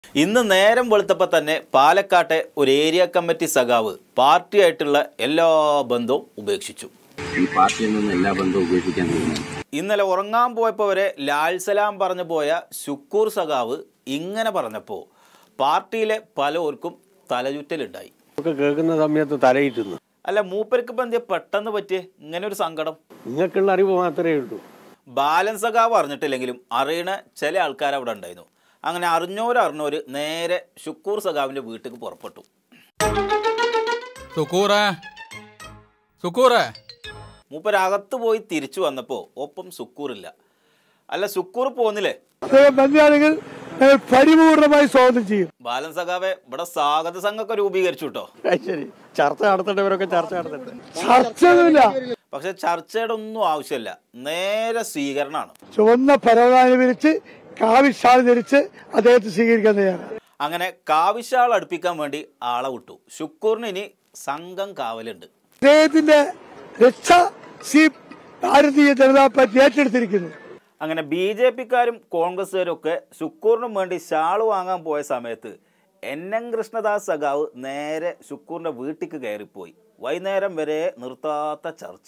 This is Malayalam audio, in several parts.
ഇന്ന് നേരം വെളുത്തപ്പോൾ തന്നെ പാലക്കാട്ടെ ഒരു ഏരിയ കമ്മിറ്റി സഖാവ് പാർട്ടിയായിട്ടുള്ള എല്ലാ ബന്ധവും ഉപേക്ഷിച്ചു ഈ പാർട്ടിയിൽ നിന്ന് എല്ലാ ബന്ധവും ഉപേക്ഷിക്കാൻ തീരുമാനിച്ചു ഇന്നലെ ഉറങ്ങാൻ പോയപ്പോൾ വരെ ലാൽ സലാം പറഞ്ഞു പോയ ശുക്കൂർ സഖാവ് ഇങ്ങനെ പറഞ്ഞപ്പോൾ പാർട്ടിയിലെ പലർക്കും തലചുറ്റലുണ്ടായി ഒക്കെ കേൾക്കുന്ന സമയത്ത് തലയിട്ടുന്നു അല്ല മൂപ്പർക്ക് ഇപ്പം എന്തിയാ പെട്ടെന്ന് പറ്റിയേ ഇങ്ങനെ ഒരു സങ്കടം നിങ്ങൾക്കുള്ള അറിവ് മാത്രമേ ഉള്ളൂ ബാലൻ സഖാവ് അറിഞ്ഞിട്ടില്ലെങ്കിലും അറിയണ ചില ആൾക്കാർ അവിടെ ഉണ്ടായിരുന്നു അങ്ങനെ അറിഞ്ഞോരറിഞ്ഞോര് നേരെ ശുക്കൂർ സഖാവിൻ്റെ വീട്ടിലേക്ക് പുറപ്പെട്ടു സുക്കൂറേ സുക്കൂറേ മൂപ്പരകത്ത് പോയി തിരിച്ചു വന്നപ്പോൾ ഒപ്പം സുക്കൂറില്ല അല്ല സുക്കൂർ പോന്നില്ലേ ബംഗാളികൾ പരിപൂർണമായി സ്വാഗതം ചെയ്യും ബാലൻ സഖാവെ ഇവിടെ സ്വാഗത സംഘമൊക്കെ രൂപീകരിച്ചു കേട്ടോ ശരി ചർച്ച നടത്തേണ്ടവരൊക്കെ ചർച്ച നടത്തട്ടെ ചർച്ചയൊന്നുമില്ല പക്ഷെ ചർച്ചയുടെ ഒന്നും ആവശ്യമില്ല നേരെ സ്വീകരണമാണ് ചുവന്ന പരവതാനി വിരിച്ച് കാവിശാൾ ധരിച്ച് അദ്ദേഹത്തെ സ്വീകരിക്കാൻ തയ്യാറാണ് അങ്ങനെ കാവിശാൾ അടുപ്പിക്കാൻ വേണ്ടി ആളെ വിട്ടു ശുക്കൂറിന് ഇനി സംഘം കാവലുണ്ട് അദ്ദേഹത്തിന്റെ രക്ഷ സി ഭാരതീയ ജനതാ പാർട്ടി ഏറ്റെടുത്തിരിക്കുന്നു അങ്ങനെ ബി ജെ പിക്കാരും കോൺഗ്രസ്സുകാരും ഒക്കെ ശുക്കൂറിനും വേണ്ടി ഷാള് വാങ്ങാൻ പോയ സമയത്ത് എൻ എൻ കൃഷ്ണദാസ് സഖാവ് നേരെ ശുക്കൂറിന്റെ വീട്ടിക്ക് കയറിപ്പോയി വൈകുന്നേരം വരെ നിർത്താത്ത ചർച്ച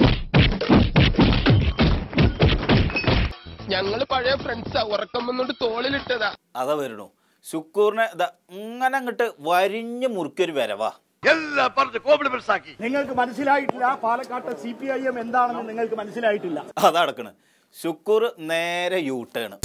ഞങ്ങള് പഴയ ഫ്രണ്ട്സാ ഉറക്കം വന്നോണ്ട് തോളിലിട്ടതാ അതാ വരണു ശുക്കൂറിനെ ഇതാ ഇങ്ങനെ അങ്ങോട്ട് വരിഞ്ഞ് മുറുക്കിയൊരു വരവാ നിങ്ങൾക്ക് മനസ്സിലായിട്ടില്ല പാലക്കാട്ടെ സി പി ഐ എം എന്താണെന്ന് നിങ്ങൾക്ക് മനസ്സിലായിട്ടില്ല അതടക്കണ് ശുക്കൂർ നേരെ യൂ ടേൺ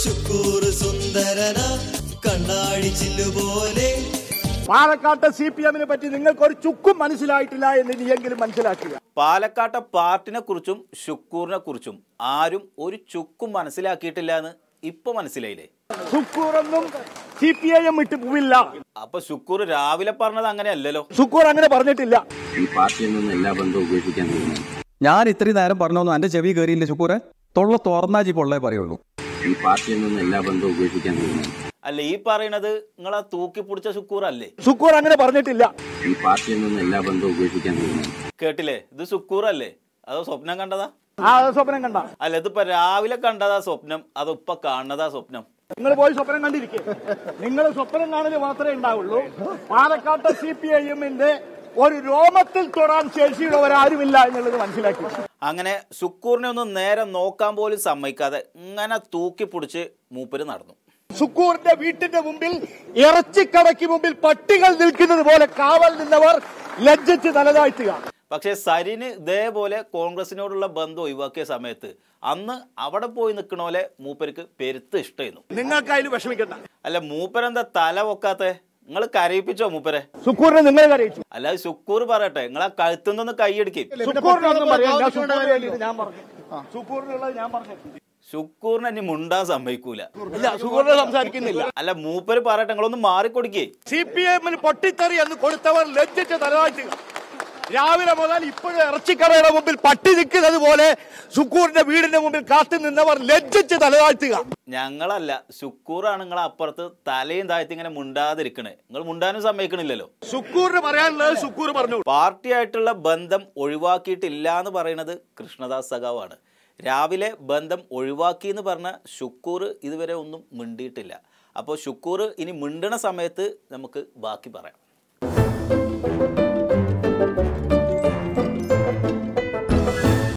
പാലക്കാട്ടെ സി പി എമ്മിനെ പറ്റി നിങ്ങൾക്ക് ഒരു ചുക്കും മനസ്സിലായിട്ടില്ല എന്ന് ഇനിയെങ്കിലും മനസ്സിലാക്കുക പാലക്കാട്ടെ പാർട്ടിനെ കുറിച്ചും ശുക്കൂറിനെ കുറിച്ചും ആരും ഒരു ചുക്കും മനസ്സിലാക്കിയിട്ടില്ല എന്ന് ഇപ്പൊ മനസ്സിലായില്ലേ സുക്കൂറൊന്നും സി പി ഐ എം വിട്ട് പോവില്ല അപ്പൊ ശുക്കൂർ രാവിലെ പറഞ്ഞത് അങ്ങനെയല്ലല്ലോ സുക്കൂർ അങ്ങനെ പറഞ്ഞിട്ടില്ല ഈ പാർട്ടിയിൽ നിന്ന് എല്ലാ ബന്ധവും ഉപേക്ഷിക്കാൻ തീരുമാനിച്ചു ഞാൻ ഇത്രയും നേരം പറഞ്ഞൊന്നും എൻ്റെ ചെവി കയറിയില്ല ശുക്കൂറെ തൊള്ള തുറന്നാ ജി പൊള്ളേ പറയുള്ളൂ ഈ പാർട്ടിയിൽ നിന്ന് എല്ലാ ബന്ധവും ഉപേക്ഷിക്കാൻ തീരുമാനിച്ചു അല്ല ഈ പറയണത് നിങ്ങളാ തൂക്കി പിടിച്ച ശുക്കൂർ അല്ലേ സുക്കൂർ അങ്ങനെ പറഞ്ഞിട്ടില്ല ഈ പാർട്ടിയിൽ നിന്ന് എല്ലാ ബന്ധവും ഉപേക്ഷിക്കാൻ തീരുമാനിച്ചു കേട്ടില്ലേ ഇത് ശുക്കൂർ അല്ലേ അതോ സ്വപ്നം കണ്ടതാ ആ അത് സ്വപ്നം കണ്ട അല്ല ഇതിപ്പോ രാവിലെ കണ്ടതാ സ്വപ്നം അതോ ഇപ്പൊ കാണുന്നതാ സ്വപ്നം നിങ്ങൾ പോയി സ്വപ്നം കണ്ടിരിക്കുക നിങ്ങൾ സ്വപ്നം കാണല് മാത്രമേ ഉണ്ടാവുള്ളൂ പാലക്കാട്ടെ സി പി ഐ എമ്മിന്റെ ഒരു രോമത്തിൽ തൊടാൻ ശേഷിയുള്ളവരാരുമില്ല എന്നുള്ളത് മനസ്സിലാക്കി അങ്ങനെ ശുക്കൂറിനെ ഒന്നും നേരെ നോക്കാൻ പോലും സമ്മതിക്കാതെ ഇങ്ങനെ തൂക്കി പിടിച്ച് മൂപ്പര് നടന്നു സുക്കൂറിന്റെ വീട്ടിന്റെ മുമ്പിൽ ഇറച്ചിക്കടയ്ക്ക് മുമ്പിൽ പട്ടികൾ നിൽക്കുന്നത് പോലെ കാവൽ നിന്നവർ ലജ്ജിച്ച് തലതാഴ്ത്തുക പക്ഷേ സരിന് ഇതേപോലെ കോൺഗ്രസിനോടുള്ള ബന്ധം ഒഴിവാക്കിയ സമയത്ത് അന്ന് അവിടെ പോയി നിൽക്കണ പോലെ മൂപ്പർക്ക് പെരുത്ത് ഇഷ്ടമായിരുന്നു നിങ്ങൾക്ക് അതിൽ വിഷമിക്കണ്ട അല്ല മൂപ്പരെന്താ തല പൊക്കാത്തെ നിങ്ങൾ കരയിപ്പിച്ചോ മൂപ്പരെ സുക്കൂറിനെ നിങ്ങൾ കരയിച്ചു അല്ലാതെ ശുക്കൂർ പറയട്ടെ നിങ്ങളെ കഴുത്തുനിന്ന് കൈയടിക്കും സുക്കൂറിനൊന്നും പറയണ്ട സുക്കൂറിന് വേണ്ടിയിട്ട് ഞാൻ പറഞ്ഞു സുക്കൂറിനുള്ളത് ഞാൻ പറഞ്ഞു ശുക്കൂറിനെ ഇനി മുണ്ടാൻ സമ്മതിക്കൂല ഇല്ല സുക്കൂറിനെ സംസാരിക്കുന്നില്ല അല്ല മൂപ്പര് പറയട്ടെ നിങ്ങളൊന്ന് മാറിക്കൊടുക്കേ സി പി എമ്മിന് പൊട്ടിത്തെറി എന്ന് കൊടുത്തവർ ലജ്ജിച്ച് തലവാഴ്ത്തുക രാവിലെ മുതൽ ഇപ്പോഴും ഇറച്ചിക്കടയുടെ മുമ്പിൽ പട്ടി നിൽക്കുന്നത് പോലെ സുക്കൂറിന്റെ വീടിന്റെ മുമ്പിൽ കാത്തു നിന്നവർ ലജ്ജിച്ച് തലവാഴ്ത്തുക ഞങ്ങളല്ല ശുക്കൂറാണ് നിങ്ങളെ അപ്പുറത്ത് തലയും താഴ്ത്തി ഇങ്ങനെ മുണ്ടാതിരിക്കണേ നിങ്ങൾ മുണ്ടാനും സമ്മതിക്കണില്ലല്ലോ സുക്കൂറിന് പറയാനുള്ളത് സുക്കൂർ പറഞ്ഞു പാർട്ടിയായിട്ടുള്ള ബന്ധം ഒഴിവാക്കിയിട്ടില്ല എന്ന് പറയുന്നത് കൃഷ്ണദാസ് സഖാവാണ് രാവിലെ ബന്ധം ഒഴിവാക്കി എന്ന് പറഞ്ഞ ഷുക്കൂർ ഇതുവരെ ഒന്നും മിണ്ടിയിട്ടില്ല അപ്പോൾ ഷുക്കൂർ ഇനി മിണ്ടണ സമയത്ത് നമുക്ക് ബാക്കി പറയാം